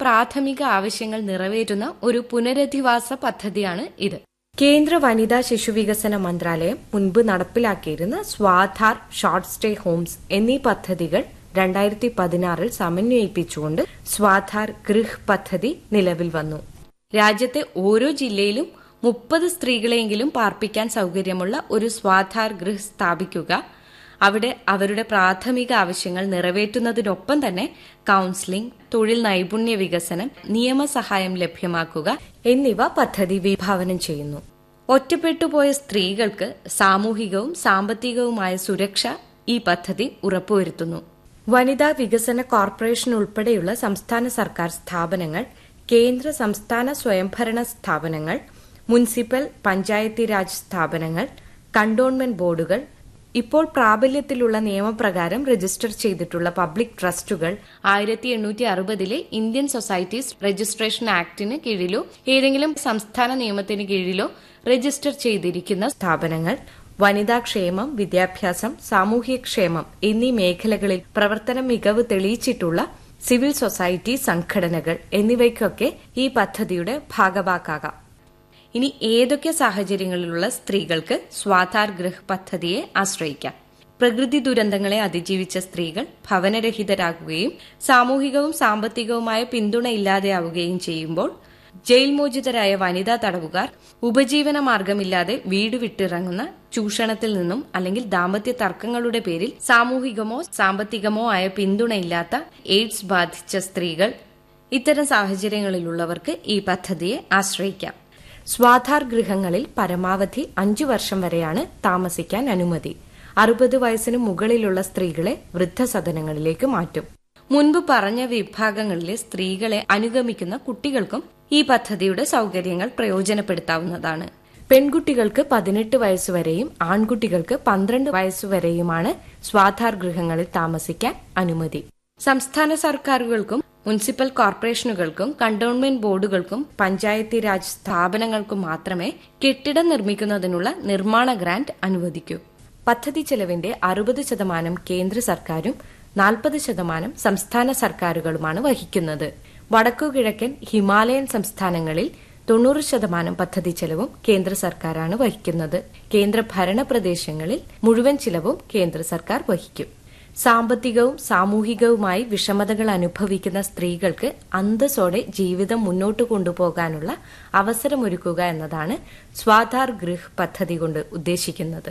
പ്രാഥമിക ആവശ്യങ്ങൾ നിറവേറ്റുന്ന ഒരു പുനരധിവാസ പദ്ധതിയാണ് ഇത് കേന്ദ്ര വനിതാ ശിശുവികസന മന്ത്രാലയം മുൻപ് നടപ്പിലാക്കിയിരുന്ന സ്വാധാർ ഷോർട്ട് സ്റ്റേ ഹോംസ് എന്നീ പദ്ധതികൾ രണ്ടായിരത്തി പതിനാറിൽ സമന്വയിപ്പിച്ചുകൊണ്ട് സ്വാധാർ ഗൃഹ് പദ്ധതി നിലവിൽ വന്നു രാജ്യത്തെ ഓരോ ജില്ലയിലും മുപ്പത് സ്ത്രീകളെയെങ്കിലും പാർപ്പിക്കാൻ സൗകര്യമുള്ള ഒരു സ്വാധാർ ഗൃഹ് സ്ഥാപിക്കുക അവിടെ അവരുടെ പ്രാഥമിക ആവശ്യങ്ങൾ നിറവേറ്റുന്നതിനൊപ്പം തന്നെ കൌൺസിലിംഗ് തൊഴിൽ നൈപുണ്യ വികസനം നിയമസഹായം ലഭ്യമാക്കുക എന്നിവ പദ്ധതി വിഭാവനം ചെയ്യുന്നു ഒറ്റപ്പെട്ടുപോയ സ്ത്രീകൾക്ക് സാമൂഹികവും സാമ്പത്തികവുമായ സുരക്ഷ ഈ പദ്ധതി ഉറപ്പുവരുത്തുന്നു വനിതാ വികസന കോർപ്പറേഷൻ ഉൾപ്പെടെയുള്ള സംസ്ഥാന സർക്കാർ സ്ഥാപനങ്ങൾ കേന്ദ്ര സംസ്ഥാന സ്വയംഭരണ സ്ഥാപനങ്ങൾ മുനിസിപ്പൽ പഞ്ചായത്തി രാജ് സ്ഥാപനങ്ങൾ കണ്ടോൺമെന്റ് ബോർഡുകൾ ഇപ്പോൾ പ്രാബല്യത്തിലുള്ള നിയമപ്രകാരം രജിസ്റ്റർ ചെയ്തിട്ടുള്ള പബ്ലിക് ട്രസ്റ്റുകൾ ആയിരത്തി എണ്ണൂറ്റി അറുപതിലെ ഇന്ത്യൻ സൊസൈറ്റീസ് രജിസ്ട്രേഷൻ ആക്ടിന് കീഴിലോ ഏതെങ്കിലും സംസ്ഥാന നിയമത്തിന് കീഴിലോ രജിസ്റ്റർ ചെയ്തിരിക്കുന്ന സ്ഥാപനങ്ങൾ വനിതാക്ഷേമം വിദ്യാഭ്യാസം സാമൂഹ്യക്ഷേമം എന്നീ മേഖലകളിൽ പ്രവർത്തന മികവ് തെളിയിച്ചിട്ടുള്ള സിവിൽ സൊസൈറ്റി സംഘടനകൾ എന്നിവയ്ക്കൊക്കെ ഈ പദ്ധതിയുടെ ഭാഗവാക്കാകാം ഇനി ഏതൊക്കെ സാഹചര്യങ്ങളിലുള്ള സ്ത്രീകൾക്ക് സ്വാധാർ ഗൃഹ് പദ്ധതിയെ ആശ്രയിക്കാം പ്രകൃതി ദുരന്തങ്ങളെ അതിജീവിച്ച സ്ത്രീകൾ ഭവനരഹിതരാകുകയും സാമൂഹികവും സാമ്പത്തികവുമായ പിന്തുണ ഇല്ലാതെയാവുകയും ചെയ്യുമ്പോൾ ജയിൽ മോചിതരായ വനിതാ തടവുകാർ ഉപജീവന മാർഗമില്ലാതെ വീട് വിട്ടിറങ്ങുന്ന ചൂഷണത്തിൽ നിന്നും അല്ലെങ്കിൽ ദാമ്പത്യ തർക്കങ്ങളുടെ പേരിൽ സാമൂഹികമോ സാമ്പത്തികമോ ആയ പിന്തുണയില്ലാത്ത എയ്ഡ്സ് ബാധിച്ച സ്ത്രീകൾ ഇത്തരം സാഹചര്യങ്ങളിലുള്ളവർക്ക് ഈ പദ്ധതിയെ ആശ്രയിക്കാം സ്വാധാർ ഗൃഹങ്ങളിൽ പരമാവധി അഞ്ചു വർഷം വരെയാണ് താമസിക്കാൻ അനുമതി അറുപത് വയസ്സിന് മുകളിലുള്ള സ്ത്രീകളെ വൃദ്ധസദനങ്ങളിലേക്ക് മാറ്റും മുൻപ് പറഞ്ഞ വിഭാഗങ്ങളിലെ സ്ത്രീകളെ അനുഗമിക്കുന്ന കുട്ടികൾക്കും ഈ പദ്ധതിയുടെ സൗകര്യങ്ങൾ പ്രയോജനപ്പെടുത്താവുന്നതാണ് പെൺകുട്ടികൾക്ക് പതിനെട്ട് വയസ്സുവരെയും ആൺകുട്ടികൾക്ക് പന്ത്രണ്ട് വയസ്സുവരെയുമാണ് സ്വാധാർ ഗൃഹങ്ങളിൽ താമസിക്കാൻ അനുമതി സംസ്ഥാന സർക്കാരുകൾക്കും മുനിസിപ്പൽ കോർപ്പറേഷനുകൾക്കും കണ്ടോൺമെന്റ് ബോർഡുകൾക്കും പഞ്ചായത്തി രാജ് സ്ഥാപനങ്ങൾക്കും മാത്രമേ കെട്ടിടം നിർമ്മിക്കുന്നതിനുള്ള നിർമ്മാണ ഗ്രാന്റ് അനുവദിക്കൂ പദ്ധതി ചെലവിന്റെ അറുപത് ശതമാനം കേന്ദ്ര സർക്കാരും നാൽപ്പത് ശതമാനം സംസ്ഥാന സർക്കാരുകളുമാണ് വഹിക്കുന്നത് വടക്കുകിഴക്കൻ ഹിമാലയൻ സംസ്ഥാനങ്ങളിൽ തൊണ്ണൂറ് ശതമാനം പദ്ധതി ചെലവും കേന്ദ്ര സർക്കാരാണ് വഹിക്കുന്നത് കേന്ദ്ര ഭരണ പ്രദേശങ്ങളിൽ മുഴുവൻ ചിലവും കേന്ദ്ര സർക്കാർ വഹിക്കും സാമ്പത്തികവും സാമൂഹികവുമായി വിഷമതകൾ അനുഭവിക്കുന്ന സ്ത്രീകൾക്ക് അന്തസ്സോടെ ജീവിതം മുന്നോട്ട് കൊണ്ടുപോകാനുള്ള അവസരമൊരുക്കുക എന്നതാണ് സ്വാധാർ ഗൃഹ് പദ്ധതി കൊണ്ട് ഉദ്ദേശിക്കുന്നത്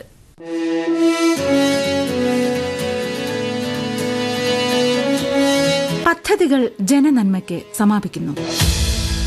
പദ്ധതികൾ ജനനന്മയ്ക്ക് സമാപിക്കുന്നു